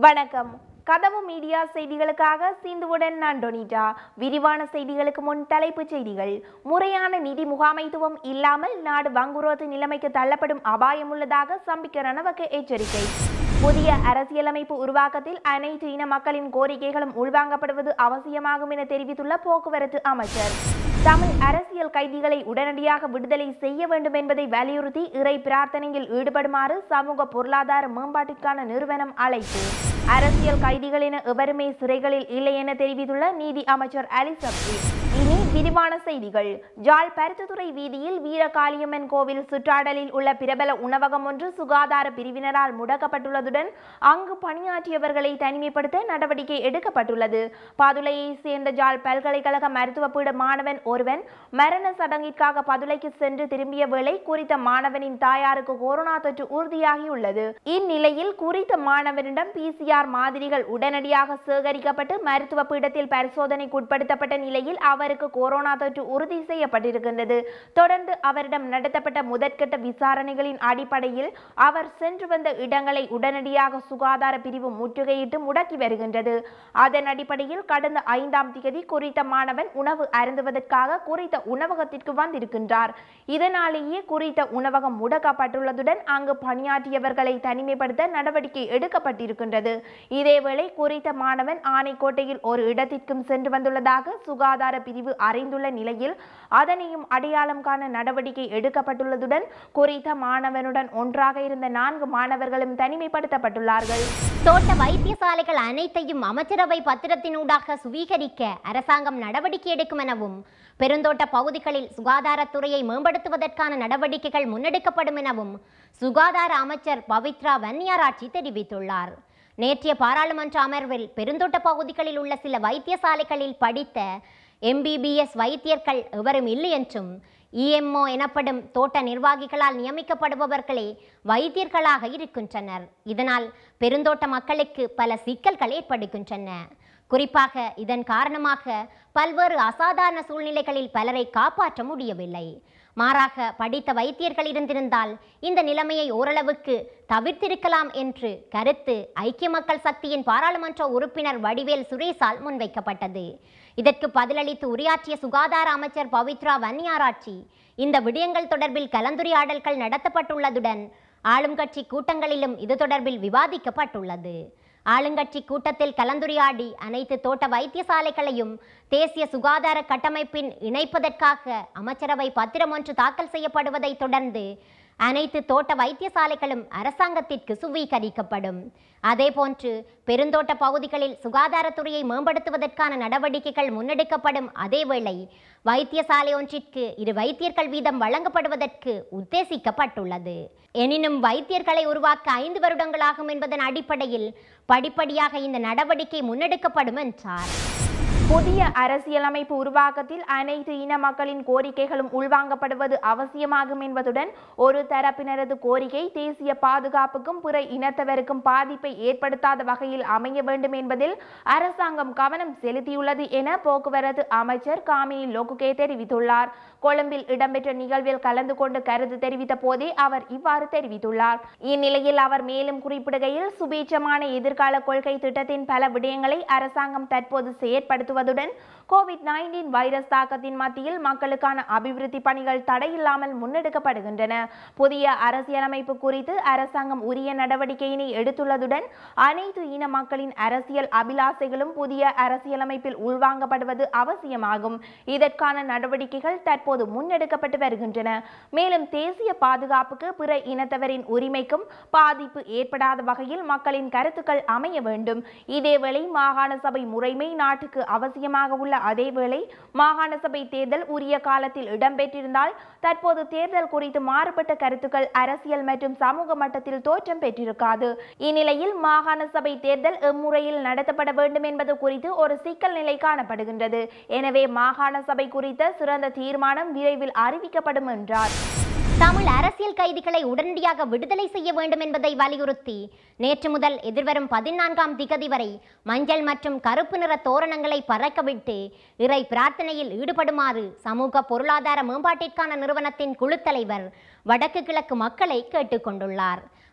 வணக்கம் கதவு மீடியா செய்திகளுக்காக சிந்துவுடன் நான் டொனிட்டா விரிவான செய்திகளுக்கு முன் தலைப்புச் செய்திகள் முறையான நிதி முகாமைத்துவம் இல்லாமல் நாடு வங்குரோத்து நிலைமைக்கு தள்ளப்படும் அபாயம் உள்ளதாக சம்பிக்க ரணவக்க எச்சரிக்கை புதிய அரசியலமைப்பு உருவாக்கத்தில் அனைத்து இன மக்களின் கோரிக்கைகளும் உள்வாங்கப்படுவது அவசியமாகும் என தெரிவித்துள்ள போக்குவரத்து அமைச்சர் தமிழ் அரசியல் கைதிகளை உடனடியாக விடுதலை செய்ய வேண்டும் என்பதை வலியுறுத்தி இறை பிரார்த்தனையில் ஈடுபடுமாறு சமூக பொருளாதார மேம்பாட்டிற்கான நிறுவனம் அழைப்பு அரசியல் கைதிகள் என எவருமே சிறைகளில் இல்லை என தெரிவித்துள்ள நீதி அமைச்சர் அலி சப்ரி இனி விரிவான செய்திகள் ஜாழ் பருத்தித்துறை வீதியில் வீரகாளியம்மன் கோவில் சுற்றாடலில் உள்ள பிரபல உணவகம் ஒன்று சுகாதார பிரிவினரால் முடக்கப்பட்டுள்ளதுடன் அங்கு பணியாற்றியவர்களை தனிமைப்படுத்த நடவடிக்கை எடுக்கப்பட்டுள்ளது பதுளையை சேர்ந்த ஜாழ் பல்கலைக்கழக மருத்துவ பீட மாணவன் ஒருவன் மரண சடங்கிற்காக பதுளைக்கு சென்று திரும்பிய வேளை குறித்த மாணவனின் தாயாருக்கு கொரோனா தொற்று உறுதியாகியுள்ளது இந்நிலையில் குறித்த மாணவனிடம் பிசிஆர் மாதிரிகள் உடனடியாக சேகரிக்கப்பட்டு மருத்துவ பீடத்தில் பரிசோதனைக்கு உட்படுத்தப்பட்ட நிலையில் அவருக்கு கொரோனா தொற்று உறுதி செய்யப்பட்டிருக்கின்றது தொடர்ந்து அவரிடம் நடத்தப்பட்ட முதற்கட்ட விசாரணைகளின் அடிப்படையில் அவர் சென்று வந்த இடங்களை உடனடியாக சுகாதார பிரிவு முற்றுகையிட்டு முடக்கி வருகின்றது அதன் அடிப்படையில் கடந்த ஐந்தாம் தேதி குறித்த மாணவன் உணவு அருந்துவதற்காக குறித்த உணவகத்திற்கு வந்திருக்கின்றார் இதனாலேயே குறித்த உணவகம் முடக்கப்பட்டுள்ளதுடன் அங்கு பணியாற்றியவர்களை தனிமைப்படுத்த நடவடிக்கை எடுக்கப்பட்டிருக்கின்றது இதேவேளை குறித்த மாணவன் ஆனைக்கோட்டையில் ஒரு இடத்திற்கும் சென்று வந்துள்ளதாக சுகாதார பிரிவு அறிந்துள்ள நிலையில் அதனையும் அடையாளம் காண நடவடிக்கை எடுக்கப்பட்டுள்ளதுடன் குறித்த மாணவனுடன் ஒன்றாக இருந்த நான்கு மாணவர்களும் தனிமைப்படுத்தப்பட்டுள்ளார்கள் தோட்ட வைத்தியசாலைகள் அனைத்தையும் அமைச்சரவை பத்திரத்தினூடாக சுவீகரிக்க அரசாங்கம் நடவடிக்கை எடுக்கும் எனவும் பெருந்தோட்ட பகுதிகளில் சுகாதாரத்துறையை மேம்படுத்துவதற்கான நடவடிக்கைகள் முன்னெடுக்கப்படும் எனவும் சுகாதார அமைச்சர் பவித்ரா வன்னியாராட்சி தெரிவித்துள்ளார் நேற்றைய பாராளுமன்ற அமர்வில் பெருந்தோட்ட பகுதிகளில் உள்ள சில வைத்தியசாலைகளில் படித்த எம்பிபிஎஸ் வைத்தியர்கள் எவரும் இல்லை என்றும் இஎம்ஓ எனப்படும் தோட்ட நிர்வாகிகளால் நியமிக்கப்படுபவர்களே வைத்தியர்களாக இருக்கின்றனர் இதனால் பெருந்தோட்ட மக்களுக்கு பல சிக்கல்கள் ஏற்படுகின்றன குறிப்பாக இதன் காரணமாக பல்வேறு அசாதாரண சூழ்நிலைகளில் பலரை காப்பாற்ற முடியவில்லை மாறாக படித்த வைத்தியர்கள் இருந்திருந்தால் இந்த நிலைமையை ஓரளவுக்கு தவிர்த்திருக்கலாம் என்று கருத்து ஐக்கிய மக்கள் சக்தியின் பாராளுமன்ற உறுப்பினர் வடிவேல் சுரேசால் முன்வைக்கப்பட்டது இதற்கு பதிலளித்து உரையாற்றிய சுகாதார அமைச்சர் பவித்ரா வன்னியாராட்சி இந்த விடயங்கள் தொடர்பில் கலந்துரையாடல்கள் நடத்தப்பட்டுள்ளதுடன் ஆளும் கட்சி கூட்டங்களிலும் இது தொடர்பில் விவாதிக்கப்பட்டுள்ளது ஆளுங்கட்சி கூட்டத்தில் கலந்துரையாடி அனைத்து தோட்ட வைத்தியசாலைகளையும் தேசிய சுகாதார கட்டமைப்பின் இணைப்பதற்காக அமைச்சரவை பத்திரம் ஒன்று தாக்கல் செய்யப்படுவதை தொடர்ந்து அனைத்து தோட்ட வைத்தியசாலைகளும் அரசாங்கத்திற்கு சுவீகரிக்கப்படும் அதேபோன்று பெருந்தோட்ட பகுதிகளில் சுகாதாரத்துறையை மேம்படுத்துவதற்கான நடவடிக்கைகள் முன்னெடுக்கப்படும் அதேவேளை வைத்தியசாலை ஒன்றிற்கு இரு வைத்தியர்கள் வீதம் வழங்கப்படுவதற்கு உத்தேசிக்கப்பட்டுள்ளது எனினும் வைத்தியர்களை உருவாக்க ஐந்து வருடங்களாகும் என்பதன் அடிப்படையில் படிப்படியாக இந்த நடவடிக்கை முன்னெடுக்கப்படும் என்றார் புதிய அரசியலமைப்பு உருவாக்கத்தில் அனைத்து இன மக்களின் கோரிக்கைகளும் உள்வாங்கப்படுவது அவசியமாகும் என்பதுடன் ஒரு தரப்பினரது கோரிக்கை தேசிய பாதுகாப்புக்கும் பிற இனத்தவருக்கும் பாதிப்பை ஏற்படுத்தாத வகையில் அமைய வேண்டும் என்பதில் அரசாங்கம் கவனம் செலுத்தியுள்ளது என போக்குவரத்து அமைச்சர் காமினி லோகுகே தெரிவித்துள்ளார் கொழும்பில் இடம்பெற்ற நிகழ்வில் கலந்து கொண்டு கருத்து தெரிவித்த போதே அவர் இவ்வாறு தெரிவித்துள்ளார் இந்நிலையில் அவர் மேலும் குறிப்பிடுகையில் சுபீட்சமான எதிர்கால கொள்கை திட்டத்தின் பல விடயங்களை அரசாங்கம் தற்போது செயற்படுத்துவதுடன் கோவிட் நைன்டீன் வைரஸ் தாக்கத்தின் மத்தியில் மக்களுக்கான அபிவிருத்தி பணிகள் தடையில்லாமல் முன்னெடுக்கப்படுகின்றன புதிய அரசியலமைப்பு குறித்து அரசாங்கம் உரிய நடவடிக்கையினை எடுத்துள்ளதுடன் அனைத்து இன மக்களின் அரசியல் அபிலாசைகளும் புதிய அரசியலமைப்பில் உள்வாங்கப்படுவது அவசியமாகும் இதற்கான நடவடிக்கைகள் தற்போது முன்னெடுக்கப்பட்டு வருகின்றன மேலும் தேசிய பாதுகாப்புக்கு பிற இனத்தவரின் உரிமைக்கும் பாதிப்பு ஏற்படாத வகையில் மக்களின் கருத்துக்கள் அமைய வேண்டும் இதேவேளை மாகாண சபை முறைமை நாட்டுக்கு அவசியமாக உள்ள அதேவேளை மாகாண சபை தேர்தல் உரிய காலத்தில் இடம்பெற்றிருந்தால் தற்போது தேர்தல் குறித்து மாறுபட்ட கருத்துக்கள் அரசியல் மற்றும் சமூக மட்டத்தில் தோற்றம் பெற்றிருக்காது இந்நிலையில் மாகாண சபை தேர்தல் எம்முறையில் நடத்தப்பட வேண்டும் என்பது குறித்து ஒரு சிக்கல் நிலை காணப்படுகின்றது எனவே மாகாண சபை குறித்த சிறந்த தீர்மானம் விரைவில் அறிவிக்கப்படும் என்றார் தமிழ் அரசியல் கைதிகளை உடனடியாக விடுதலை செய்ய வேண்டும் என்பதை வலியுறுத்தி நேற்று முதல் எதிர்வரும் பதினான்காம் திகதி வரை மஞ்சள் மற்றும் கருப்பு நிற தோரணங்களை பறக்கவிட்டு இறை பிரார்த்தனையில் ஈடுபடுமாறு சமூக பொருளாதார மேம்பாட்டிற்கான நிறுவனத்தின் குழு தலைவர் வடக்கு கிழக்கு மக்களை கேட்டுக்கொண்டுள்ளார்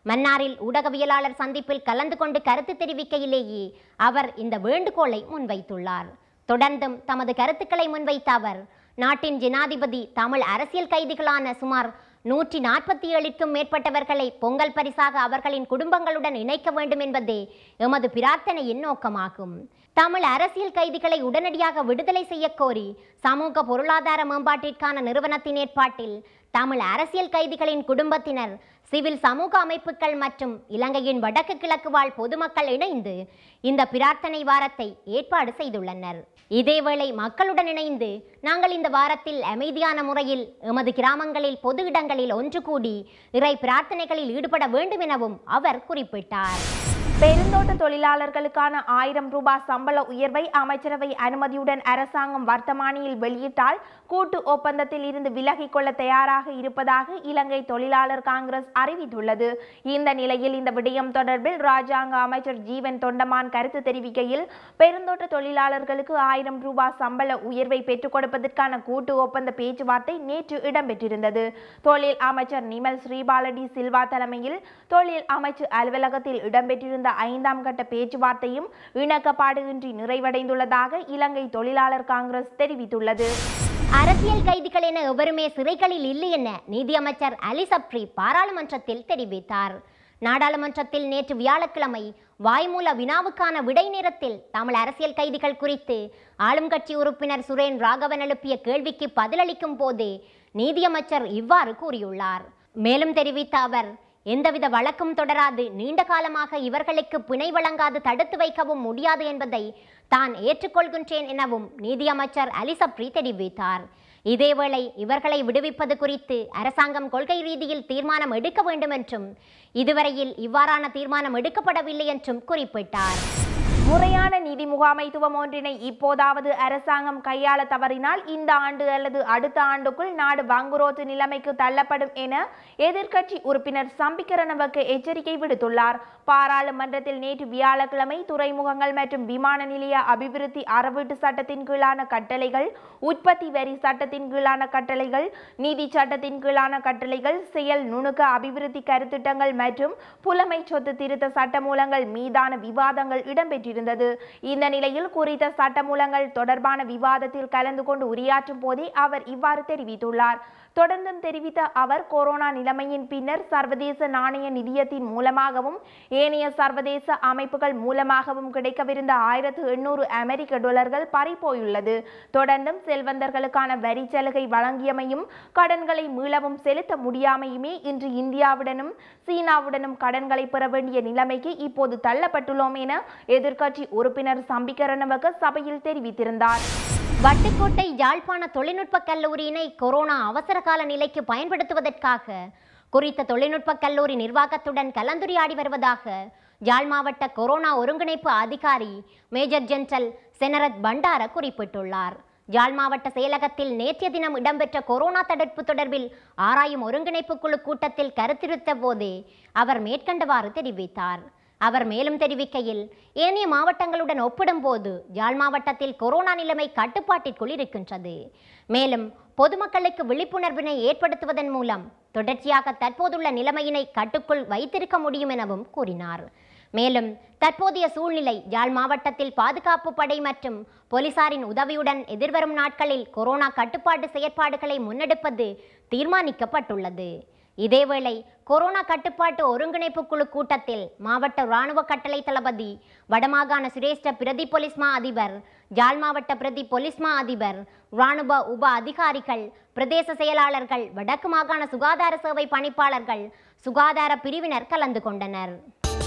மன்னாரில் ஊடகவியலாளர் சந்திப்பில் கலந்து கொண்டு கருத்து தெரிவிக்கையிலேயே அவர் இந்த வேண்டுகோளை முன்வைத்துள்ளார் தொடர்ந்தும் தமது கருத்துக்களை முன்வைத்த அவர் நாட்டின் ஜனாதிபதி தமிழ் அரசியல் கைதிகளான சுமார் நூற்றி நாற்பத்தி ஏழிற்கும் மேற்பட்டவர்களை பொங்கல் பரிசாக அவர்களின் குடும்பங்களுடன் இணைக்க வேண்டும் என்பதே எமது பிரார்த்தனையின் நோக்கமாகும் தமிழ் அரசியல் கைதிகளை உடனடியாக விடுதலை செய்யக் கோரி சமூக பொருளாதார மேம்பாட்டிற்கான நிறுவனத்தின் ஏற்பாட்டில் தமிழ் அரசியல் கைதிகளின் குடும்பத்தினர் சிவில் சமூக அமைப்புகள் மற்றும் இலங்கையின் வடக்கு கிழக்கு வாழ் பொதுமக்கள் இணைந்து இந்த பிரார்த்தனை வாரத்தை ஏற்பாடு செய்துள்ளனர் இதேவேளை மக்களுடன் இணைந்து நாங்கள் இந்த வாரத்தில் அமைதியான முறையில் எமது கிராமங்களில் பொது இடங்களில் ஒன்று கூடி இறை பிரார்த்தனைகளில் ஈடுபட வேண்டும் எனவும் அவர் குறிப்பிட்டார் பெருந்தோட்ட தொழிலாளர்களுக்கான ஆயிரம் ரூபாய் சம்பள உயர்வை அமைச்சரவை அனுமதியுடன் அரசாங்கம் வர்த்தமானியில் வெளியிட்டால் கூட்டு ஒப்பந்தத்தில் இருந்து விலகிக் கொள்ள தயாராக இருப்பதாக இலங்கை தொழிலாளர் காங்கிரஸ் அறிவித்துள்ளது இந்த நிலையில் இந்த விடயம் தொடர்பில் ராஜாங்க அமைச்சர் ஜீவன் தொண்டமான் கருத்து தெரிவிக்கையில் பெருந்தோட்ட தொழிலாளர்களுக்கு ஆயிரம் ரூபாய் சம்பள உயர்வை பெற்றுக் கொடுப்பதற்கான கூட்டு ஒப்பந்த பேச்சுவார்த்தை நேற்று இடம்பெற்றிருந்தது தொழில் அமைச்சர் நிமல் ஸ்ரீபாலடி சில்வா தலைமையில் தொழில் அமைச்சு அலுவலகத்தில் இடம்பெற்றிருந்த ஐந்தாம் கட்ட பேச்சுவார்த்தையும் இணக்கப்பாடு இன்றி நிறைவடைந்துள்ளதாக இலங்கை தொழிலாளர் காங்கிரஸ் தெரிவித்துள்ளது அரசியல் கைதிகள் என எவருமே சிறைகளில் இல்லை என நீதியமைச்சர் அலி சப்ரி பாராளுமன்றத்தில் தெரிவித்தார் நாடாளுமன்றத்தில் நேற்று வியாழக்கிழமை வாய்மூல வினாவுக்கான விடை நேரத்தில் தமிழ் அரசியல் கைதிகள் குறித்து ஆளும் கட்சி உறுப்பினர் சுரேன் ராகவன் எழுப்பிய கேள்விக்கு பதிலளிக்கும் போதே நீதியமைச்சர் இவ்வாறு கூறியுள்ளார் மேலும் தெரிவித்த அவர் எந்தவித வழக்கும் தொடராது நீண்ட காலமாக இவர்களுக்கு பிணை வழங்காது தடுத்து வைக்கவும் முடியாது என்பதை தான் ஏற்றுக்கொள்கின்றேன் எனவும் நீதியமைச்சர் அலி சப்ரி தெரிவித்தார் இதேவேளை இவர்களை விடுவிப்பது குறித்து அரசாங்கம் கொள்கை ரீதியில் தீர்மானம் எடுக்க வேண்டும் என்றும் இதுவரையில் இவ்வாறான தீர்மானம் எடுக்கப்படவில்லை என்றும் குறிப்பிட்டார் முறையான நிதி முகாமைத்துவம் ஒன்றினை இப்போதாவது அரசாங்கம் கையாள தவறினால் இந்த ஆண்டு அல்லது அடுத்த ஆண்டுக்குள் நாடு வங்குரோத்து நிலைமைக்கு தள்ளப்படும் என எதிர்க்கட்சி உறுப்பினர் சம்பிக்கரணவுக்கு எச்சரிக்கை விடுத்துள்ளார் பாராளுமன்றத்தில் நேற்று வியாழக்கிழமை துறைமுகங்கள் மற்றும் விமான நிலைய அபிவிருத்தி அறவீட்டு சட்டத்தின் கீழான கட்டளைகள் உற்பத்தி வரி சட்டத்தின் கீழான கட்டளைகள் நீதி சட்டத்தின் கீழான கட்டளைகள் செயல் நுணுக்க அபிவிருத்தி கருத்திட்டங்கள் மற்றும் புலமை சொத்து திருத்த சட்டமூலங்கள் மீதான விவாதங்கள் இடம்பெற்றிருந்தது இந்த நிலையில் குறித்த சட்டமூலங்கள் தொடர்பான விவாதத்தில் கலந்து கொண்டு உரையாற்றும் போதே அவர் இவ்வாறு தெரிவித்துள்ளார் தொடர்ந்தும் தெரிவித்த அவர் கொரோனா நிலைமையின் பின்னர் சர்வதேச நாணய நிதியத்தின் மூலமாகவும் ஏனைய சர்வதேச அமைப்புகள் மூலமாகவும் கிடைக்கவிருந்த ஆயிரத்து எண்ணூறு அமெரிக்க டாலர்கள் பறிபோயுள்ளது தொடர்ந்தும் செல்வந்தர்களுக்கான வரி சலுகை வழங்கியமையும் கடன்களை மீளவும் செலுத்த முடியாமையுமே இன்று இந்தியாவுடனும் சீனாவுடனும் கடன்களை பெற வேண்டிய நிலைமைக்கு இப்போது தள்ளப்பட்டுள்ளோம் என எதிர்க்கட்சி உறுப்பினர் சம்பிக்கரணவக சபையில் தெரிவித்திருந்தார் வட்டுக்கோட்டை யாழ்ப்பாண தொழில்நுட்ப கல்லூரியினை கொரோனா அவசர கால நிலைக்கு பயன்படுத்துவதற்காக குறித்த தொழில்நுட்ப கல்லூரி நிர்வாகத்துடன் கலந்துரையாடி வருவதாக யாழ் மாவட்ட கொரோனா ஒருங்கிணைப்பு அதிகாரி மேஜர் ஜெனரல் செனரத் பண்டார குறிப்பிட்டுள்ளார் யாழ் மாவட்ட செயலகத்தில் நேற்றைய தினம் இடம்பெற்ற கொரோனா தடுப்பு தொடர்பில் ஆராயும் ஒருங்கிணைப்பு குழு கூட்டத்தில் கருத்திருத்த போதே அவர் மேற்கண்டவாறு தெரிவித்தார் அவர் மேலும் தெரிவிக்கையில் ஏனைய மாவட்டங்களுடன் ஒப்பிடும்போது யாழ் மாவட்டத்தில் கொரோனா நிலைமை கட்டுப்பாட்டிற்குள் இருக்கின்றது மேலும் பொதுமக்களுக்கு விழிப்புணர்வினை ஏற்படுத்துவதன் மூலம் தொடர்ச்சியாக தற்போதுள்ள நிலைமையினை கட்டுக்குள் வைத்திருக்க முடியும் எனவும் கூறினார் மேலும் தற்போதைய சூழ்நிலை யாழ் மாவட்டத்தில் பாதுகாப்பு படை மற்றும் போலீசாரின் உதவியுடன் எதிர்வரும் நாட்களில் கொரோனா கட்டுப்பாட்டு செயற்பாடுகளை முன்னெடுப்பது தீர்மானிக்கப்பட்டுள்ளது இதேவேளை கொரோனா கட்டுப்பாட்டு ஒருங்கிணைப்பு குழு கூட்டத்தில் மாவட்ட இராணுவ கட்டளை தளபதி வடமாகாண சிரேஷ்ட பிரதி போலீஸ் மா அதிபர் யாழ் மாவட்ட பிரதி போலீஸ் மா அதிபர் இராணுவ உப அதிகாரிகள் பிரதேச செயலாளர்கள் வடக்கு மாகாண சுகாதார சேவை பணிப்பாளர்கள் சுகாதார பிரிவினர் கலந்து கொண்டனர்